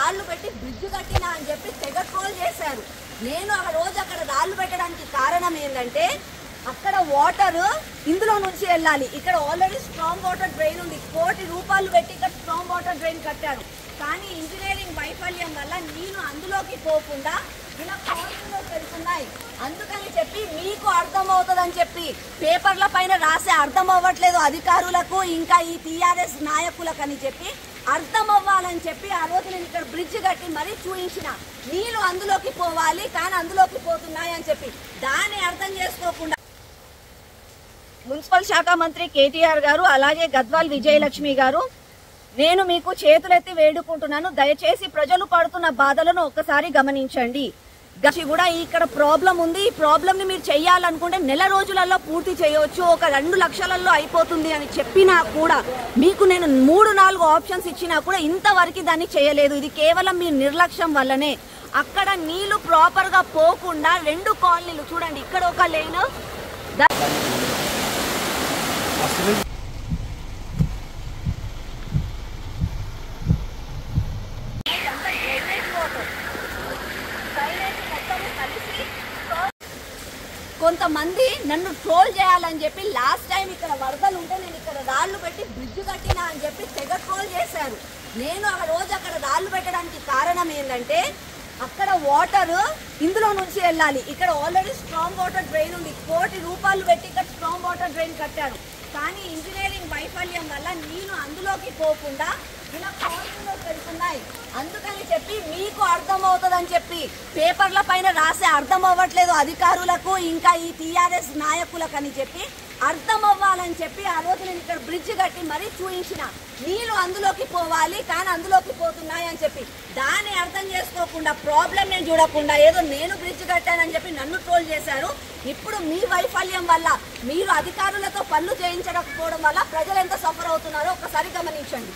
రాళ్ళు పెట్టి బ్రిడ్జ్ కట్టినా అని చెప్పి తెగ ట్రోల్ చేశారు నేను ఆ రోజు అక్కడ రాళ్ళు పెట్టడానికి కారణం ఏంటంటే అక్కడ వాటర్ ఇందులో నుంచి వెళ్ళాలి ఇక్కడ ఆల్రెడీ స్ట్రాంగ్ వాటర్ డ్రైన్ ఉంది కోటి రూపాయలు పెట్టి ఇక్కడ స్ట్రాంగ్ వాటర్ డ్రైన్ కట్టారు కానీ ఇంజనీరింగ్ వైఫల్యం వల్ల నేను అందులోకి పోకుండా ఇలా కాలనీలోకి వెళ్తున్నాయి అందుకని చెప్పి మీకు అర్థమవుతుందని చెప్పి పేపర్ల పైన రాసే అర్థం అవ్వట్లేదు అధికారులకు ఇంకా ఈ టీఆర్ఎస్ నాయకులకని చెప్పి అర్థం అవ్వాలని చెప్పి ఆ రోజు నేను ఇక్కడ బ్రిడ్జ్ కట్టి మరీ చూయించిన నీళ్ళు అందులోకి పోవాలి కానీ అందులోకి పోతున్నాయి అని చెప్పి దాన్ని అర్థం చేసుకోకుండా మున్సిపల్ శాఖ మంత్రి కేటీఆర్ గారు అలాగే గద్వాల్ విజయలక్ష్మి గారు నేను మీకు చేతులెత్తి వేడుకుంటున్నాను దయచేసి ప్రజలు పడుతున్న బాధలను ఒక్కసారి గమనించండి గచి కూడా ఇక్కడ ప్రాబ్లం ఉంది ఈ ప్రాబ్లం ని మీరు చెయ్యాలనుకుంటే నెల రోజులలో పూర్తి చేయవచ్చు ఒక రెండు లక్షలలో అయిపోతుంది అని చెప్పినా కూడా మీకు నేను మూడు నాలుగు ఆప్షన్స్ ఇచ్చినా కూడా ఇంతవరకు దాన్ని చేయలేదు ఇది కేవలం మీ నిర్లక్ష్యం వల్లనే అక్కడ నీళ్లు ప్రాపర్ గా పోకుండా రెండు కాలనీలు చూడండి ఇక్కడ ఒక లేన్ కొంతమంది నన్ను ట్రోల్ చేయాలని చెప్పి లాస్ట్ టైం ఇక్కడ వరదలు ఉంటే నేను ఇక్కడ రాళ్ళు పెట్టి బ్రిడ్జ్ కట్టినా అని చెప్పి తెగ ట్రోల్ చేశారు నేను ఆ రోజు అక్కడ రాళ్ళు పెట్టడానికి కారణం ఏంటంటే అక్కడ వాటర్ ఇందులో నుంచి వెళ్ళాలి ఇక్కడ ఆల్రెడీ స్ట్రాంగ్ వాటర్ డ్రైన్ ఉంది కోటి రూపాయలు పెట్టి ఇక్కడ స్ట్రాంగ్ వాటర్ డ్రైన్ కట్టారు కానీ ఇంజనీరింగ్ వైఫల్యం వల్ల నేను అందులోకి పోకుండా ఇలా కాలనీలోకి వెళ్తున్నాయి అందుకని చెప్పి మీకు అర్థమవుతుందని చెప్పి పేపర్ల పైన రాసే అర్థం అవ్వట్లేదు అధికారులకు ఇంకా ఈ టీఆర్ఎస్ నాయకులకని చెప్పి అర్థం అవ్వాలని చెప్పి ఆ రోజు నేను ఇక్కడ బ్రిడ్జ్ కట్టి మరీ చూయించిన నీళ్లు అందులోకి పోవాలి కానీ అందులోకి పోతున్నాయి అని చెప్పి దాన్ని అర్థం చేసుకోకుండా ప్రాబ్లం నేను చూడకుండా ఏదో నేను బ్రిడ్జ్ కట్టానని చెప్పి నన్ను ట్రోల్ చేశారు ఇప్పుడు మీ వైఫల్యం వల్ల మీరు అధికారులతో పనులు చేయించకపోవడం వల్ల ప్రజలు ఎంత సఫర్ అవుతున్నారో ఒకసారి గమనించండి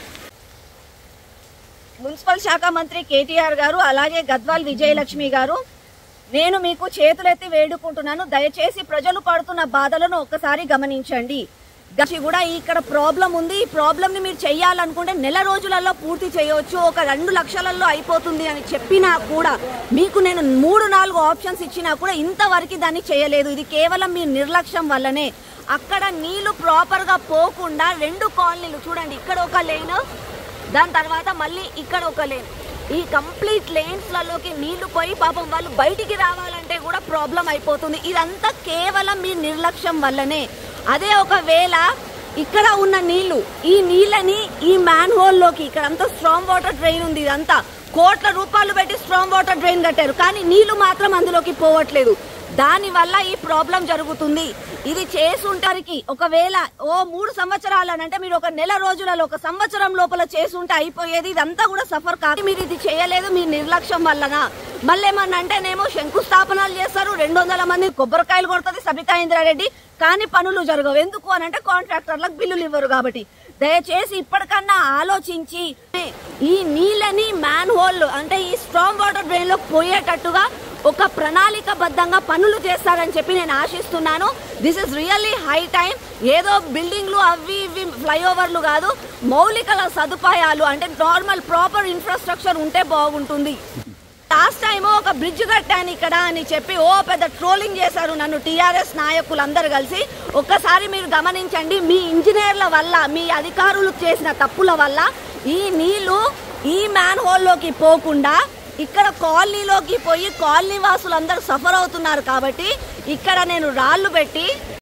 మున్సిపల్ శాఖ మంత్రి కేటీఆర్ గారు అలాగే గద్వాల్ విజయలక్ష్మి గారు నేను మీకు చేతులెత్తి వేడుకుంటున్నాను దయచేసి ప్రజలు పడుతున్న బాధలను ఒక్కసారి గమనించండి గచి కూడా ఇక్కడ ప్రాబ్లం ఉంది ఈ ప్రాబ్లం ని మీరు చెయ్యాలనుకుంటే నెల రోజులలో పూర్తి చేయవచ్చు ఒక రెండు లక్షలలో అయిపోతుంది అని చెప్పినా కూడా మీకు నేను మూడు నాలుగు ఆప్షన్స్ ఇచ్చినా కూడా ఇంతవరకు దాన్ని చేయలేదు ఇది కేవలం మీ నిర్లక్ష్యం వల్లనే అక్కడ నీళ్లు ప్రాపర్ గా పోకుండా రెండు కాలనీలు చూడండి ఇక్కడ ఒక లేన్ దాని తర్వాత మళ్ళీ ఇక్కడ ఒక లేన్ ఈ కంప్లీట్ లేన్స్లలోకి నీళ్లు పోయి పాపం వాళ్ళు బయటికి రావాలంటే కూడా ప్రాబ్లం అయిపోతుంది ఇదంతా కేవలం మీ నిర్లక్ష్యం వల్లనే అదే ఒకవేళ ఇక్కడ ఉన్న నీళ్లు ఈ నీళ్ళని ఈ మ్యాన్ హోల్లోకి ఇక్కడ అంతా స్ట్రాంగ్ వాటర్ డ్రైన్ ఉంది ఇదంతా కోట్ల రూపాయలు పెట్టి స్ట్రాంగ్ వాటర్ డ్రైన్ కట్టారు కానీ నీళ్లు మాత్రం అందులోకి పోవట్లేదు దాని వల్ల ఈ ప్రాబ్లం జరుగుతుంది ఇది చేసుంటారికి ఒకవేళ ఓ మూడు సంవత్సరాలు అని అంటే మీరు ఒక నెల రోజులలో ఒక సంవత్సరం లోపల చేసుంటే అయిపోయేది ఇదంతా కూడా సఫర్ కాదు మీరు ఇది చేయలేదు మీ నిర్లక్ష్యం వల్లన మళ్ళీ ఏమన్నా అంటేనేమో శంకుస్థాపనలు చేస్తారు రెండు వందల మంది కొబ్బరికాయలు కొడుతుంది సబితా ఇంద్రారెడ్డి కానీ పనులు జరగవు ఎందుకు అని అంటే కాంట్రాక్టర్లకు బిల్లులు ఇవ్వరు కాబట్టి దయచేసి ఇప్పటికన్నా ఆలోచించి ఈ నీళ్ళని మ్యాన్ హోల్ అంటే ఈ స్ట్రాంగ్ వాటర్ డ్రైన్ లో పోయేటట్టుగా ఒక ప్రణాళికబద్ధంగా పనులు చేస్తారని చెప్పి నేను ఆశిస్తున్నాను this is really high time ఏదో బిల్డింగ్లు అవి ఇవి ఫ్లైఓవర్లు కాదు మౌలిక సదుపాయాలు అంటే నార్మల్ ప్రాపర్ ఇన్ఫ్రాస్ట్రక్చర్ ఉంటే బాగుంటుంది లాస్ట్ టైం ఒక బ్రిడ్జ్ కట్టాను ఇక్కడ అని చెప్పి ఓ పెద్ద ట్రోలింగ్ చేశారు నన్ను టీఆర్ఎస్ నాయకులందరూ కలిసి ఒక్కసారి మీరు గమనించండి మీ ఇంజనీర్ల వల్ల మీ అధికారులు చేసిన తప్పుల వల్ల ఈ నీళ్లు ఈ మ్యాన్ హోల్లోకి పోకుండా ఇక్కడ కాలనీలోకి పోయి కాలనీ వాసులందరూ సఫర్ అవుతున్నారు కాబట్టి ఇక్కడ నేను రాళ్ళు పెట్టి